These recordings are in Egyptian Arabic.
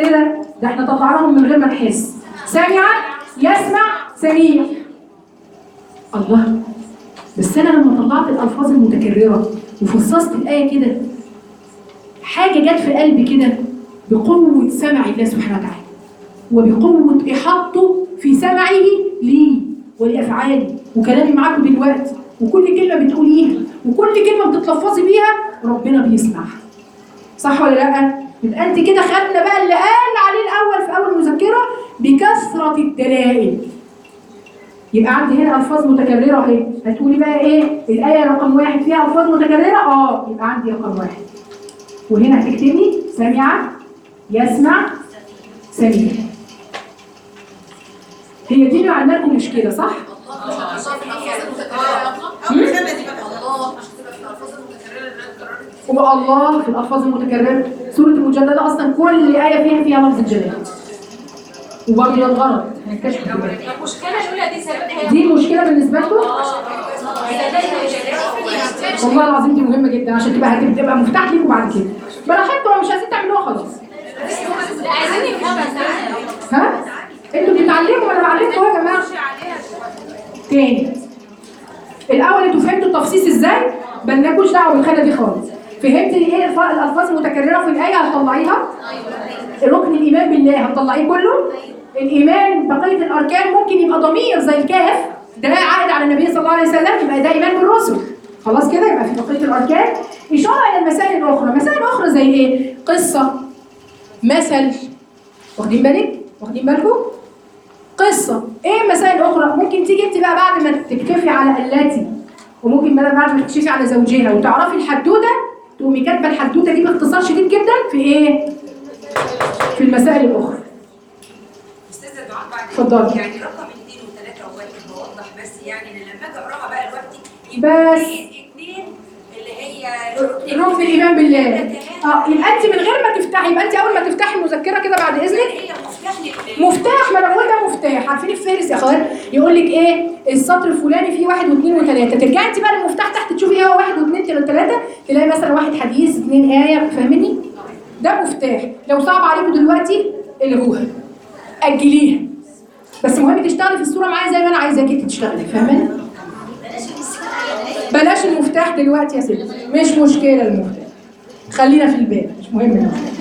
متكررة ده احنا طلعناهم من غير ما نحس سمع يسمع سميع الله بس انا لما طلعت الالفاظ المتكرره وفصصت الايه كده حاجه جت في قلبي كده بقوه سمع الله سبحانه وتعالى وبقوه احاطته في سمعه لي ولافعالي وكلامي معاكم دلوقتي وكل كلمه بتقوليها وكل كلمه بتتلفظي بيها ربنا بيسمعها صح ولا لا؟ يبقى انت كده خدنا بقى اللي قال عليه الاول في اول مذكره بكثره الدلائل يبقى عندي هنا الفاظ متكرره اهي هتقولي بقى ايه الايه رقم واحد فيها الفاظ متكرره اه يبقى عندي رقم واحد وهنا هتكتبي سمع يسمع سميع هي دي اللي عندنا لكم مشكله صح؟ والله في الالفاظ المتكرره سوره المجادله اصلا كل ايه فيها فيها لفظ الجلاله وبرضه ده الغرض هنكتشف دلوقتي المشكلة الأولى دي سببها دي مشكله بالنسبه لكم والله العظيم دي مهمه جدا عشان تبقى هتبقى مفتاح ليكم بعد كده براحتكم لو مش عايزين تعملوها خلاص لا عايزين نفهمها ها انتوا بتتعلموا وانا بعلمكم اهو يا جماعه تاني الاول انتوا فهمتوا التفصيص ازاي مالناكوش دعوه بالخانه دي خالص فهمت ايه الف- الالفاظ المتكرره في الايه هتطلعيها ركن الايمان بالله هتطلعيه كله الايمان بقيه الاركان ممكن يبقى ضمير زي الكاف ده عائد على النبي صلى الله عليه وسلم يبقى ده ايمان بالرسل خلاص كده يبقى في بقيه الاركان اشاره الى المسائل الاخرى مسائل اخرى زي ايه قصه مثل واخدين بالك واخدين بالكم قصه ايه مسائل اخرى ممكن تيجي انت بقى بعد ما تكتفي على التي وممكن بقى بعد ما تكتفي على زوجها وتعرفي الحدوته تقومي كاتبه الحدوته دي باختصار شديد جدا في ايه في المسائل الاخرى استاذه دعاء بعد اتفضلي. يعني رقم اثنين وثلاثه وواحد بوضح بس يعني ان لما اجي اقراها بقى دلوقتي بس. اثنين اللي هي ركن الايمان بالله اه يبقى انت من غير ما تفتحي يبقى انت اول ما تفتحي المذكره كده بعد اذنك هي مفتاح لل- مفتاح ما انا بقول ده مفتاح عارفين الفارس يا اخوان يقول لك ايه السطر الفلاني فيه واحد واثنين وثلاثه ترجعي انت بقى للمفتاح تحت تشوفي ايه هو واحد واثنين وثلاثه تلاقي مثلا واحد حديث اثنين ايه فاهمني ده مفتاح لو صعب عليكم دلوقتي الغوها اجليها بس المهم تشتغلي في الصوره معايا زي ما انا عايزاكي تشتغلي فاهماني بلاش المفتاح دلوقتي يا ستي مش مشكله المفتاح خلينا في الباب مش مهم المفتاح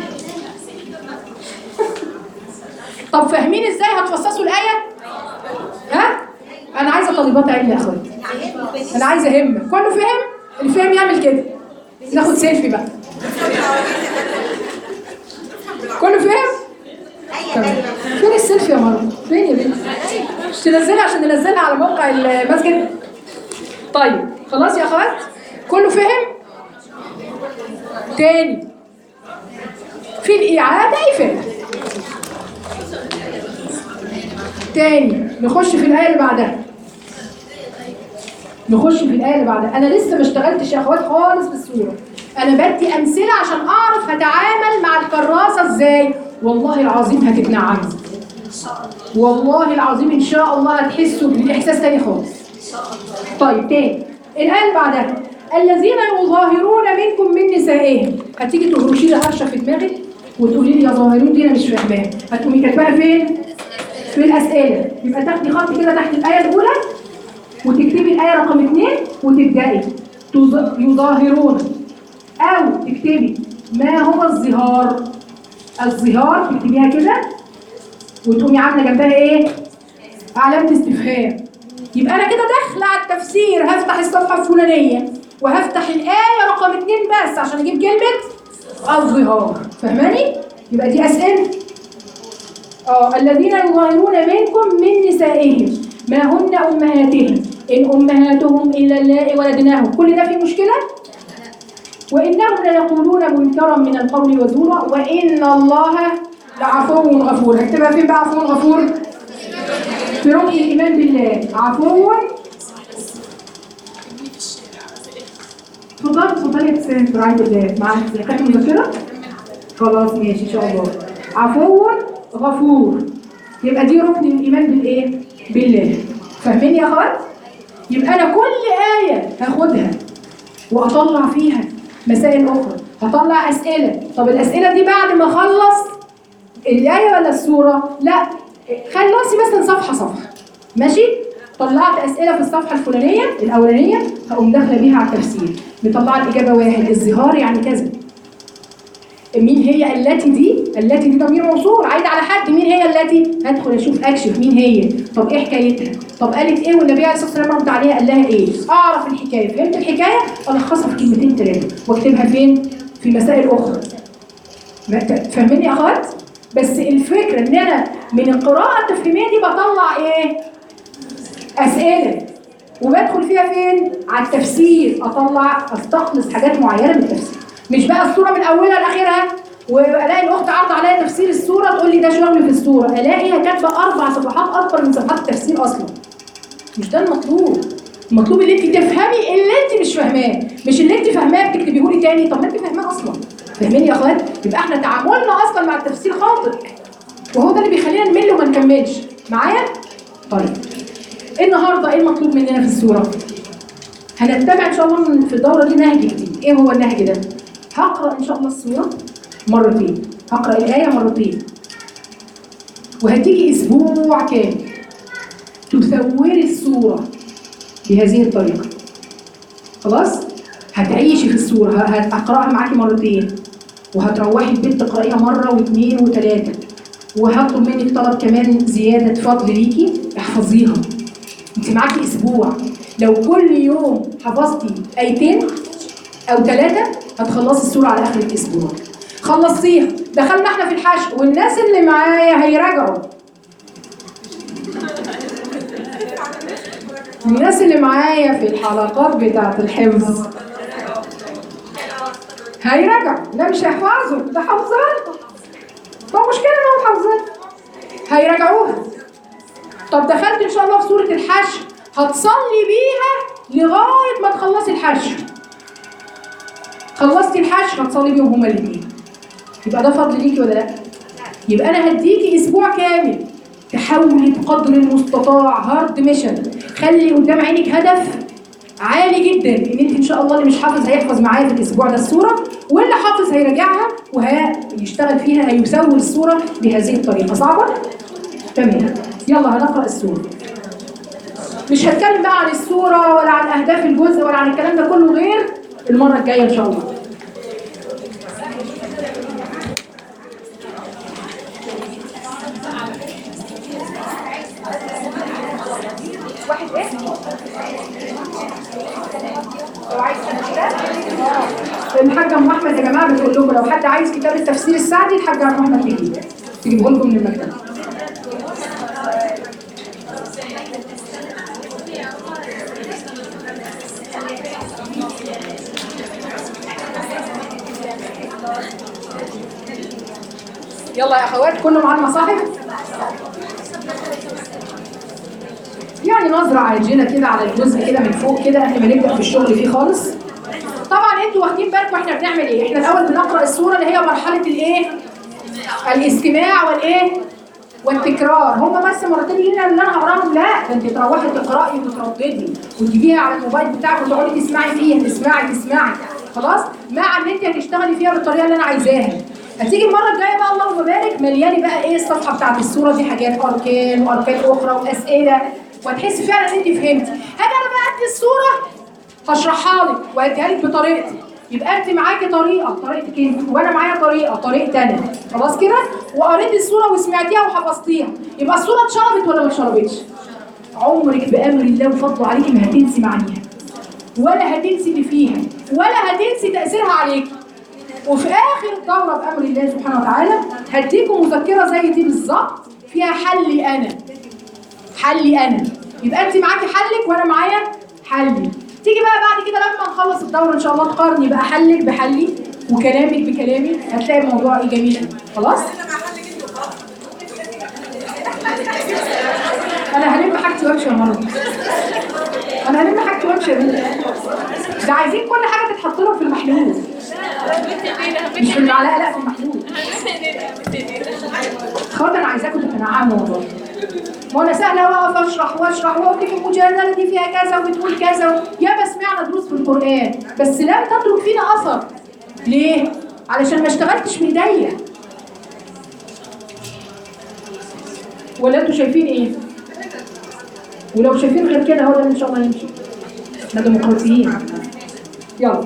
طب فاهمين ازاي هتفصصوا الايه ها انا عايزه طالبات علم يا اخواتي انا عايزه همه كله فهم اللي فهم يعمل كده ناخد سيلفي بقى كله فهم تمام فين السيلفي يا مروه فين يا بنتي مش تنزلها عشان ننزلها على موقع المسجد طيب خلاص يا اخوات كله فهم تاني في الإعادة إفادة تاني نخش في الآية اللي بعدها نخش في الآية اللي بعدها أنا لسه ما اشتغلتش يا أخوات خالص في السورة أنا بدي أمثلة عشان أعرف هتعامل مع الكراسة إزاي والله العظيم هتتنعم والله العظيم إن شاء الله هتحسوا بالإحساس تاني خالص طيب تاني الآية اللي بعدها الذين يظاهرون منكم من نسائهم هتيجي تهرشي لي هرشه في دماغك وتقولي لي يا ظاهرون دي انا مش فاهماها هتقومي كاتباها فين؟ في الاسئله يبقى تاخدي خط كده تحت الايه الاولى وتكتبي الايه رقم اثنين وتبداي تظ- يظاهرون او تكتبي ما هو الظهار الظهار تكتبيها كده وتقومي عامله جنبها ايه؟ علامه استفهام يبقى انا كده داخله على التفسير هفتح الصفحه الفلانيه وهفتح الايه رقم اتنين بس عشان اجيب كلمه الظهار فاهماني يبقى دي اسئله اه الذين يظاهرون منكم من نسائهم ما هن امهاتهم ان امهاتهم الا اللائي ولدناهم كل ده فيه مشكله وانهم ليقولون منكرا من القول وزورا وان الله لعفو غفور هكتبها فين بقى عفو غفور في ركن الايمان بالله عفو اتفضلي اتفضلي يا ابتسام في رعايه الله معاك خدتي مذكره خلاص ماشي ان شاء الله عفو غفور يبقى دي ركن الايمان بالايه بالله فاهمين يا اخوات يبقى انا كل ايه هاخدها واطلع فيها مسائل اخرى هطلع اسئله طب الاسئله دي بعد ما اخلص الايه ولا السوره لا خلصي مثلا صفحه صفحه ماشي طلعت اسئله في الصفحه الفلانيه الاولانيه هقوم داخله بيها على التفسير مطلعه الاجابه واحد الظهار يعني كذا مين هي التي دي التي دي ضمير موصول عايد على حد مين هي التي هدخل اشوف اكشف مين هي طب ايه حكايتها طب قالت ايه والنبي عليه الصلاه والسلام رد عليها قال لها ايه اعرف الحكايه فهمت الحكايه الخصها في كلمتين ثلاثه واكتبها فين في مسائل اخرى ما- ت- فاهميني يا اخوات بس الفكره ان انا من القراءه التفهيميه دي بطلع ايه اسئله وبدخل فيها فين على التفسير اطلع استخلص حاجات معينه من التفسير مش بقى الصوره من اولها لاخرها والاقي الاخت عارضه عليا تفسير الصوره تقول لي ده شغل في الصوره الاقيها كاتبه اربع صفحات اكبر من صفحات التفسير اصلا مش ده المطلوب المطلوب ان انت تفهمي اللي انت مش فاهماه مش اللي انت فاهماه بتكتبيه لي تاني طب ما انت فاهماه اصلا فاهميني يا اخوات يبقى احنا تعاملنا اصلا مع التفسير خاطئ وهو ده اللي بيخلينا نمل وما نكملش معايا طيب النهارده ايه المطلوب مننا في السوره هنتبع ان شاء الله من- في الدوره دي نهج جديد ايه هو النهج ده هقرا ان شاء الله السوره مرتين هقرا الايه مرتين وهتيجي اسبوع كامل تثوري السوره بهذه الطريقه خلاص هتعيشي في السوره ه- هقراها معاكي مرتين وهتروحي البيت تقرايها مره واثنين وثلاثه وهطلب منك طلب كمان زياده فضل ليكي احفظيها انت معاكي اسبوع لو كل يوم حفظتي ايتين او ثلاثه هتخلصي السوره على اخر الاسبوع خلصتيها دخلنا احنا في الحشو والناس اللي معايا هيراجعوا الناس اللي معايا في الحلقات بتاعت الحفظ هيراجعوا لا مش هيحفظوا ده حافظين ما مشكلة انهم حافظين هيراجعوها طب دخلت ان شاء الله في سورة الحشر هتصلي بيها لغاية ما تخلصي الحشر خلصتي الحشر هتصلي بيهم هما الاثنين يبقى ده فضل ليكي ولا لا؟ يبقى انا هديكي اسبوع كامل تحاولي بقدر المستطاع هارد ميشن خلي قدام عينك هدف عالي جدا ان انت ان شاء الله اللي مش حافظ هيحفظ معايا في الاسبوع ده السوره واللي حافظ هيراجعها وهيشتغل فيها هيسوي السوره بهذه الطريقه صعبه؟ تمام يلا هنقرا السوره مش هتكلم بقى عن السوره ولا عن اهداف الجزء ولا عن الكلام ده كله غير المره الجايه ان شاء الله واحد ايه؟ لو عايز كتاب الحاجة ام احمد يا جماعة بتقول لكم لو حد عايز كتاب التفسير السعدي الحاجة ام احمد تجيب تجيبه لكم من المكتبة يلا يا اخوات كله معاه المصاحف يعني نظرة عاجلة كده على الجزء كده من فوق كده قبل ما نبدأ في الشغل فيه خالص طبعا انتوا واخدين بالكم احنا بنعمل ايه احنا الاول بنقرا السوره اللي هي مرحله الايه الاستماع والايه والتكرار هم بس مرتين هنا اللي انا هقراهم لا ده انت تروحي تقراي وترددي وتجيبيها على الموبايل بتاعك وتقعدي تسمعي فيها تسمعي تسمعي خلاص مع ان انت هتشتغلي فيها بالطريقه اللي انا عايزاها هتيجي المره الجايه بقى اللهم بارك مليانه بقى ايه الصفحه بتاعت السوره دي حاجات اركان واركان اخرى واسئله وهتحسي فعلا ان انت فهمتي هاجي انا بقى ادي السوره هشرحها لك واديها لك بطريقتي يبقى انت معاكي طريقه طريقتك انت وانا معايا طريقه طريقتي انا خلاص كده وقريت السوره وسمعتيها وحفظتيها يبقى السوره اتشربت ولا ما اتشربتش عمرك بامر الله وفضله عليكي ما هتنسي معانيها ولا هتنسي اللي فيها ولا هتنسي تاثيرها عليكي وفي اخر الدوره بامر الله سبحانه وتعالى هديكم مذكره زي دي بالظبط فيها حلي انا حلي انا يبقى انت معاكي حلك وانا معايا حلي تيجي بقى بعد كده لما نخلص الدوره ان شاء الله تقارني بقى حلك بحلي وكلامك بكلامي هتلاقي الموضوع ايه جميل أوي. خلاص انا هلم حاجتي وامشي يا مرة انا هلم حاجتي وامشي يا بنتي ده عايزين كل حاجه تتحط لهم في المحلول مش في المعلقه لا في المحلول خاطر انا عايزاكم تتنعموا والله ما انا سهله واقف اشرح واشرح واقول لك المجادله دي فيها كذا وبتقول كذا ياما سمعنا دروس في القران بس لم تترك فينا اثر ليه؟ علشان ما اشتغلتش بايديا ولا انتوا شايفين ايه ولو شايفين غير كده هو ده اللي ان شاء الله يمشي احنا ديمقراطيين يلا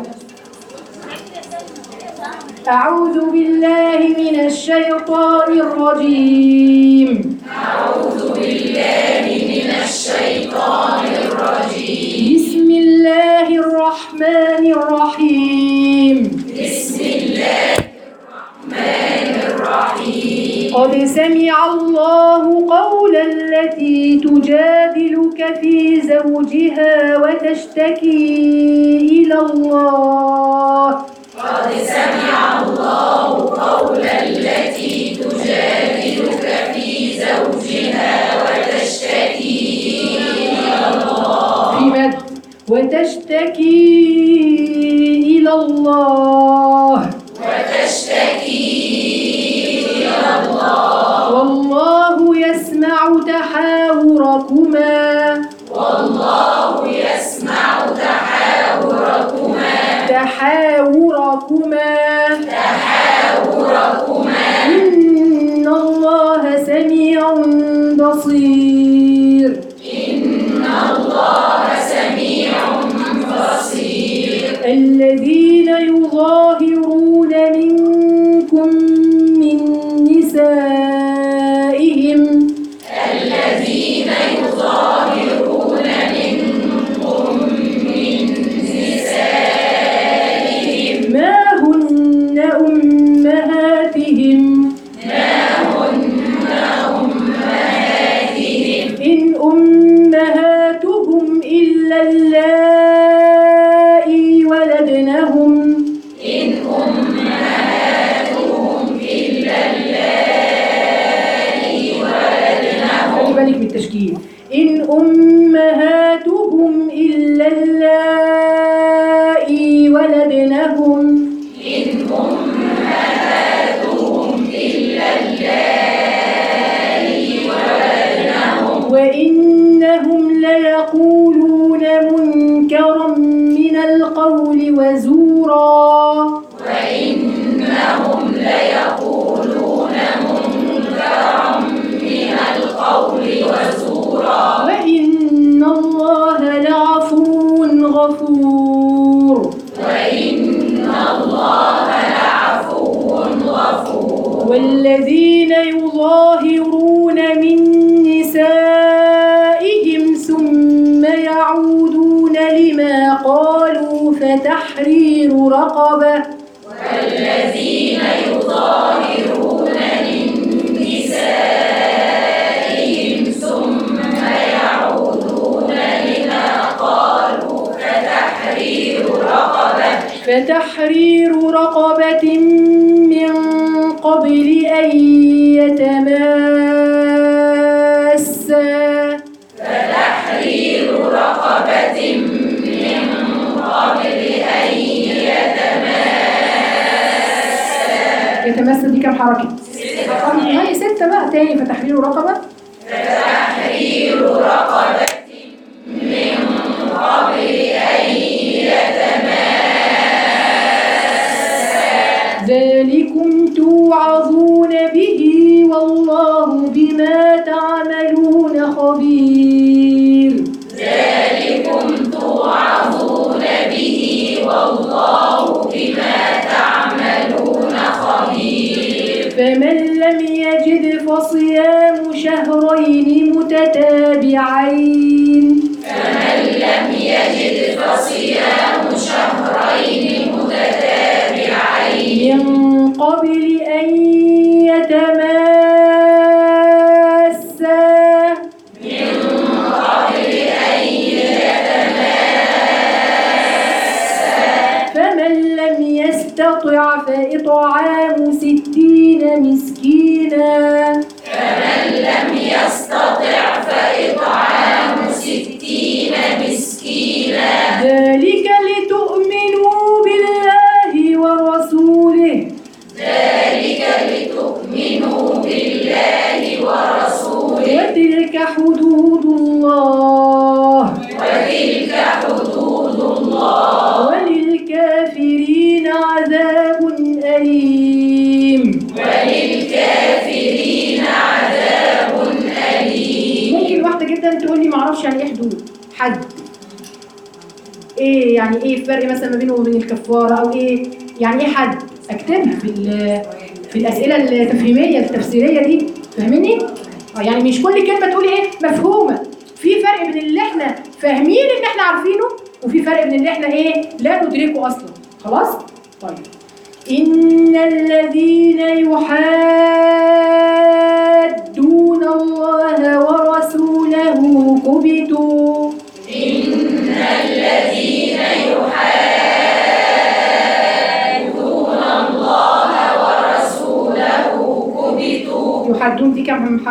أعوذ بالله من الشيطان الرجيم أعوذ بالله من الشيطان الرجيم بسم الله الرحمن الرحيم بسم الله الرحمن الرحيم قد سمع الله قول التي تجادلك في زوجها وتشتكي إلى الله في مد وتشتكي إلى الله وتشتكي إلى الله والله يسمع تحاوركما والله يسمع تحاوركما تحاوركما تحاوركما إن الله سميع بصير الذين يظاهرون منكم من نسائهم الذين يظاهرون منكم من نسائهم ما هن أمهاتهم ما هن أمهاتهم إن أمهاتهم إلا اللائي ولدنهم إن أمهاتهم إلا اللائي ولدنهم خلي بالك من التشكيل إن أمهاتهم إلا اللائي ولدنهم إن أمهاتهم إلا اللائي ولدنهم وإنهم ليقولون منكرا من القول وزورا وإنهم ليقولون منكرا من القول وزورا وإن الله لعفو غفور وإن الله لعفو غفور والذين يظاهرون من نسائهم ثم يعودون لما قالوا فتحرير رقبة والذين يظاهرون من نسائهم ثم يعودون لما قالوا فتحرير رقبة فتحرير رقبة من قبل أن يتماسا يتمثل دي كام حركة؟ ستة هي ستة بقى تاني فتحرير رقبة ذلكم توعظون به والله بما تعملون خبير فمن لم يجد فصيام شهرين متتابعين فمن لم يجد فصيام شهرين متتابعين من قبل أن يتماسا فمن لم يستطع فإطعام ستين مسكينا فمن لم يستطع فإطعام ستين مسكينا ذلك لتؤمنوا بالله ورسوله ذلك لتؤمنوا بالله ورسوله وتلك حدود الله وللكافرين عذاب أليم وللكافرين عذاب يعني ايه حدود حد ايه يعني ايه الفرق مثلا ما بينه وبين الكفاره او ايه يعني ايه حد اكتبها في ال- في الاسئله التفهيميه التفسيريه دي فاهميني اه يعني مش كل كلمه تقولي ايه مفهومه في فرق بين اللي احنا فاهمين ان احنا عارفينه وفي فرق بين اللي احنا ايه لا ندركه اصلا خلاص طيب ان الذين يحادون الله ورسوله كبتوا يحادون دي كم